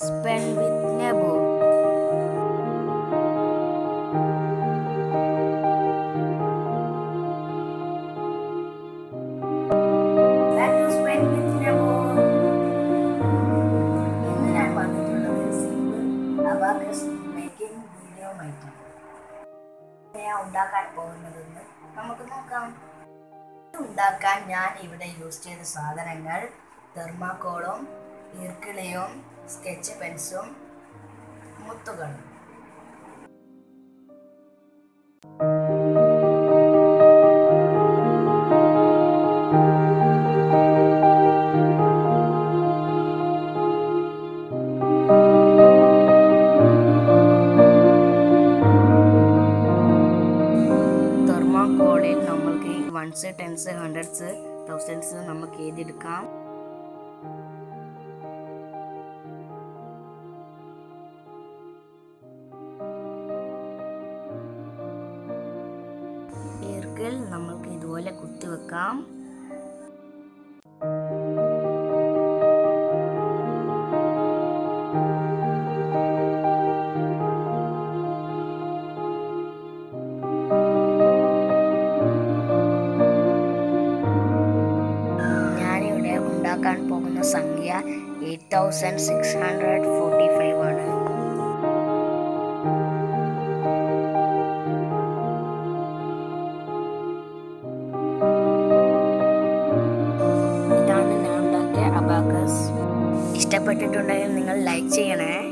Spend with Nebo. That is spend with Nebo. ഇന്ന് ഞാൻ വന്നിട്ടുള്ളത് സിമ്പിൾ അബാക്കസ് മേക്കിംഗ് വീഡിയോ ആയിട്ടാണ് ഞാൻ ഉണ്ടാക്കാൻ പോകുന്നതെന്ന് നമുക്ക് നോക്കാം ഇത് ഉണ്ടാക്കാൻ ഞാൻ ഇവിടെ യൂസ് ചെയ്ത സാധനങ്ങൾ തെർമാക്കോളും ഈർക്കിളിയും സ്കെച്ച് പെൻസും മുത്തുകളും തെർമാക്കോളിൽ നമ്മൾക്ക് വൺസ് ടെൻസ് ഹൺഡ്രഡ്സ് തൗസൻഡ്സ് നമുക്ക് എഴുതിയെടുക്കാം ഈർക്കിൽ നമ്മൾക്ക് ഇതുപോലെ കുത്തിവെക്കാം ഞാനിവിടെ ഉണ്ടാക്കാൻ പോകുന്ന സംഖ്യ eight thousand six hundred forty five ആണ് ഇതാണ് ഞാൻ ഉണ്ടാക്കിയ അബാക്കസ് ഇഷ്ടപ്പെട്ടിട്ടുണ്ടെങ്കിൽ നിങ്ങൾ ലൈക്ക് ചെയ്യണേ